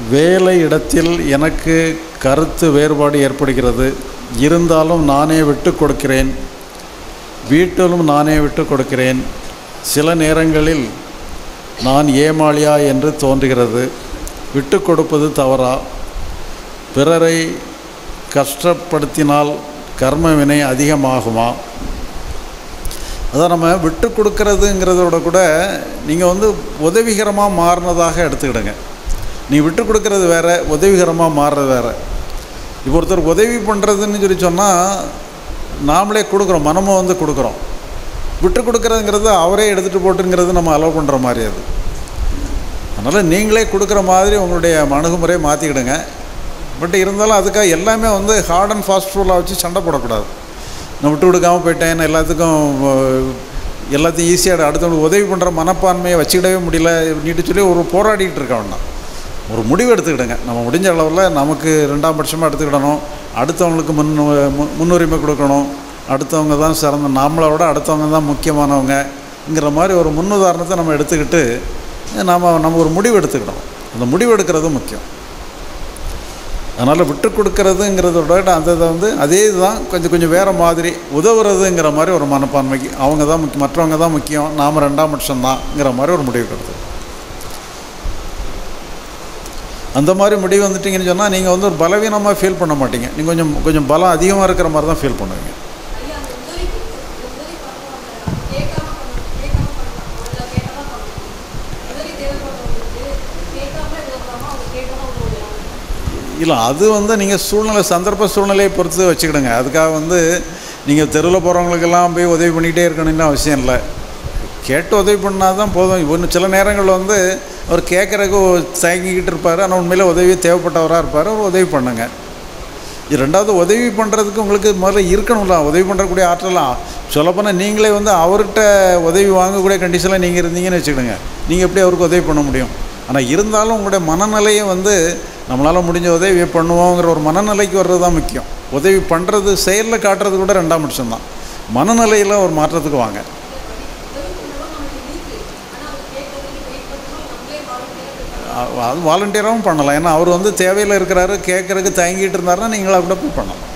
வேலை இடத்தில் எனக்கு கருத்து வேறுபாடு ஏற்படுகிறது இருந்தாலும் நானே விட்டு கொடுக்கிறேன் வீட்டிலும் நானே விட்டு கொடுக்கிறேன் சில நேரங்களில் நான் ஏமாளியா என்று தோன்றுகிறது விட்டு கொடுப்பது தவறா பிறரை கஷ்டப்படுத்தினால் கர்ம வினை அதிகமாகுமா அதான் நம்ம விட்டு கொடுக்கறதுங்கிறதோட கூட நீங்கள் வந்து உதவிகரமாக மாறினதாக எடுத்துக்கிடுங்க நீ விட்டு கொடுக்கறது வேற உதவிகரமாக மாறுறது வேற இப்போ ஒருத்தர் உதவி பண்ணுறதுன்னு சொல்லி சொன்னால் நாமளே கொடுக்குறோம் மனமும் வந்து கொடுக்குறோம் விட்டு கொடுக்குறதுங்கிறது அவரே எடுத்துகிட்டு போட்டுங்கிறது நம்ம அலோவ் பண்ணுற மாதிரி அது அதனால் நீங்களே கொடுக்குற மாதிரி உங்களுடைய அணுகுமுறையை மாற்றிக்கிடுங்க பட் இருந்தாலும் அதுக்காக எல்லாமே வந்து ஹார்ட் அண்ட் ஃபாஸ்ட் ரூலாக வச்சு சண்டை போடக்கூடாது நான் விட்டு கொடுக்காமல் போயிட்டேன் எல்லாத்துக்கும் அஹ், எல்லாத்தையும் ஈஸியாக அடுத்தவங்களுக்கு உதவி பண்ணுற மனப்பான்மையை வச்சுக்கிடவே முடியல நீட்டு சொல்லி ஒரு போராடிட்டு இருக்கவன் தான் ஒரு முடிவு எடுத்துக்கிடுங்க நம்ம முடிஞ்ச அளவில் நமக்கு ரெண்டாம் பட்சமாக எடுத்துக்கிடணும் அடுத்தவங்களுக்கு முன் மு- முன்னுரிமை கொடுக்கணும் அடுத்தவங்க தான் சிறந்த நம்மளை விட அடுத்தவங்க தான் முக்கியமானவங்கங்கிற மாதிரி ஒரு முன்னுதாரணத்தை நம்ம எடுத்துக்கிட்டு நாம் நம்ம ஒரு முடிவு எடுத்துக்கிடணும் அந்த முடிவு எடுக்கிறது முக்கியம் அதனால் விட்டு கொடுக்கறதுங்கிறத விட அந்த இதை வந்து அதே இதுதான் கொஞ்சம் கொஞ்சம் வேறு மாதிரி உதவுறதுங்கிற மாதிரி ஒரு மனப்பான்மைக்கு அவங்க தான் முக்கியம் மற்றவங்க தான் முக்கியம் நாம் ரெண்டாம் பட்சம் தான்ங்கிற மாதிரி ஒரு முடிவு எடுத்து அந்த மாதிரி முடிவு வந்துட்டிங்கன்னு சொன்னால் நீங்கள் வந்து ஒரு பலவீனமாக ஃபீல் பண்ண மாட்டீங்க நீங்கள் கொஞ்சம் கொஞ்சம் பலம் அதிகமாக இருக்கிற மாதிரி தான் ஃபீல் பண்ணுவீங்க ஐயா அந்த உதவி இந்த உதவி பண்ணுவாங்க கேட்காம பண்ணணும் கேட்காம பண்ணணும் இல்லை கேட்டால் தான் பண்ணணும் உதவி தேவைப்படுறவங்களுக்கு கேட்காம உதவுறாம அவங்க கேட்காம உதவுறாங்க இல்லை அது வந்து நீங்கள் சூழ்நிலை சந்தர்ப்ப சூழ்நிலையை பொறுத்து வச்சுக்கிடுங்க அதுக்காக வந்து நீங்கள் தெருவில் போகிறவங்களுக்கெல்லாம் போய் உதவி பண்ணிகிட்டே இருக்கணும்னு அவசியம் இல்லை கேட்டு உதவி பண்ணால் தான் போதும் ஒன்று சில நேரங்களில் வந்து அவர் கேட்குறக்கு தயங்கிக்கிட்டு இருப்பார் ஆனால் உண்மையில் உதவி தேவைப்பட்டவராக இருப்பார் அவர் உதவி பண்ணுங்க இது ரெண்டாவது உதவி பண்ணுறதுக்கு உங்களுக்கு முதல்ல இருக்கணும்ல உதவி பண்ணுறக்கூடிய ஆற்றலாம் சொல்லப்போனால் நீங்களே வந்து அவர்கிட்ட உதவி வாங்கக்கூடிய கண்டிஷனில் நீங்கள் இருந்தீங்கன்னு வச்சுக்கிடுங்க நீங்கள் எப்படி அவருக்கு உதவி பண்ண முடியும் ஆனால் இருந்தாலும் உங்களுடைய மனநிலையை வந்து நம்மளால் முடிஞ்ச உதவி பண்ணுவோங்கிற ஒரு மனநிலைக்கு வர்றது தான் முக்கியம் உதவி பண்ணுறது செயலில் காட்டுறது கூட ரெண்டாம் பட்சம் தான் மனநிலையில் ஒரு மாற்றத்துக்கு வாங்க உதவி பண்ணணும் நம்மளுக்கு இருக்கு ஆனால் அவங்க கேட்கறதுக்கு வெயிட் பண்ணணும் நம்மளே வாலண்டியராக அ- அது வாலண்டியராகவும் பண்ணலாம் ஏன்னா அவர் வந்து தேவையில் இருக்கிறாரு கேட்குறதுக்கு தயங்கிட்டு இருந்தாருன்னா நீங்களும் கூட போய் பண்ணலாம்